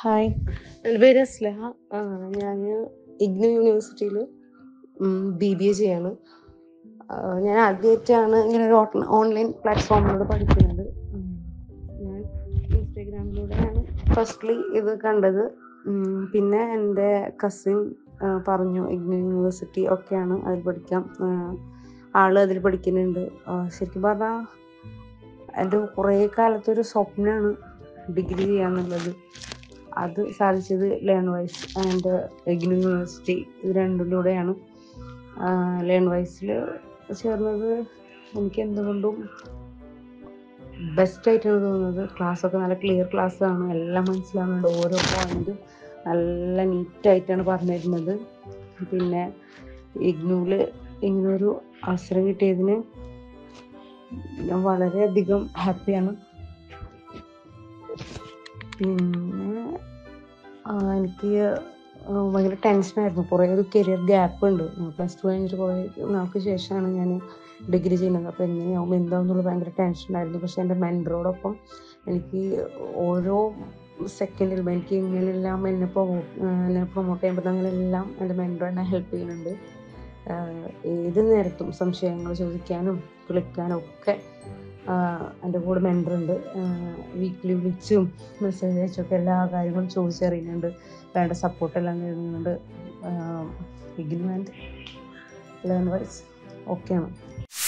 Hi എൻ്റെ പേര് അസ്ലഹ ഞാൻ ഇഗ്നു യൂണിവേഴ്സിറ്റിയിൽ ബി ബി എ ചെയ്യാണ് ആ, ഞാൻ ആദ്യമായിട്ടാണ് ഇങ്ങനെ ഒരു ഓൺലൈൻ പ്ലാറ്റ്ഫോമിലൂടെ പഠിക്കുന്നത് ഉം. ഞാൻ ഇൻസ്റ്റാഗ്രാമിലൂടെയാണ് ഫസ്റ്റ്ലി ഇത് കണ്ടത് ഉം, പിന്നെ എൻ്റെ കസിൻ പറഞ്ഞു ഇഗ്നു യൂണിവേഴ്സിറ്റി ഒക്കെയാണ് അതിൽ പഠിക്കാം ആ, ആള് അതിൽ പഠിക്കുന്നുണ്ട് ആ, ശരിക്കും പറഞ്ഞാൽ എൻ്റെ കുറേ കാലത്തൊരു സ്വപ്നമാണ് ഡിഗ്രി ചെയ്യാന്നുള്ളത് അത് സാധിച്ചത് learn wise and IGNOU university ഇത് രണ്ടിലൂടെയാണ് ലേൺ വൈസിൽ ചേർന്നത് എനിക്ക് എന്തുകൊണ്ടും ബെസ്റ്റ് ആയിട്ടാണ് തോന്നുന്നത് ക്ലാസ്സൊക്കെ നല്ല ക്ലിയർ ക്ലാസ് ആണ് എല്ലാം മനസ്സിലാവുന്നുണ്ട് ഓരോ പോയിന്റും നല്ല നീറ്റായിട്ടാണ് പറഞ്ഞു തരുന്നത് പിന്നെ ഇഗ്നൂല് ഇങ്ങനൊരു അവസരം കിട്ടിയതിന് ഞാൻ വളരെയധികം ഹാപ്പിയാണ് പിന്നെ ആ, എനിക്ക് ആ, ഭയങ്കര ടെൻഷനായിരുന്നു കുറേ ഒരു കരിയർ ഗ്യാപ്പ് ഉണ്ട് പ്ലസ് ടു കഴിഞ്ഞിട്ട് കുറേ നാൾക്ക് ശേഷമാണ് ഞാൻ ഡിഗ്രി ചെയ്യുന്നത് അപ്പോൾ എങ്ങനെയാവും എന്താവുന്നുള്ള ഭയങ്കര ടെൻഷനായിരുന്നു പക്ഷേ എൻ്റെ മെൻറ്ററോടൊപ്പം എനിക്ക് ഓരോ സെക്കൻഡിലും എനിക്ക് ഇങ്ങനെയെല്ലാം എന്നെ പ്രൊമോ എന്നെ പ്രൊമോട്ട് ചെയ്യാൻ പറ്റുന്ന അങ്ങനെയെല്ലാം എൻ്റെ മെൻറ്റർ എന്നെ ഹെൽപ്പ് ചെയ്യുന്നുണ്ട് ആഹ് ഏത് നേരത്തും സംശയങ്ങൾ ചോദിക്കാനും വിളിക്കാനും ഒക്കെ ആഹ് എൻ്റെ കൂടെ മെൻറ്റർ ഉണ്ട് വീക്കിലി വിളിച്ചും മെസ്സേജ് അയച്ചൊക്കെ എല്ലാ കാര്യങ്ങളും ചോദിച്ചറിയുന്നുണ്ട് വേണ്ട സപ്പോർട്ടെല്ലാം നൽകുന്നുണ്ട് ഇഗ്നു ആൻഡ് ലേൺ വൈസ് ഓക്കെയാണ്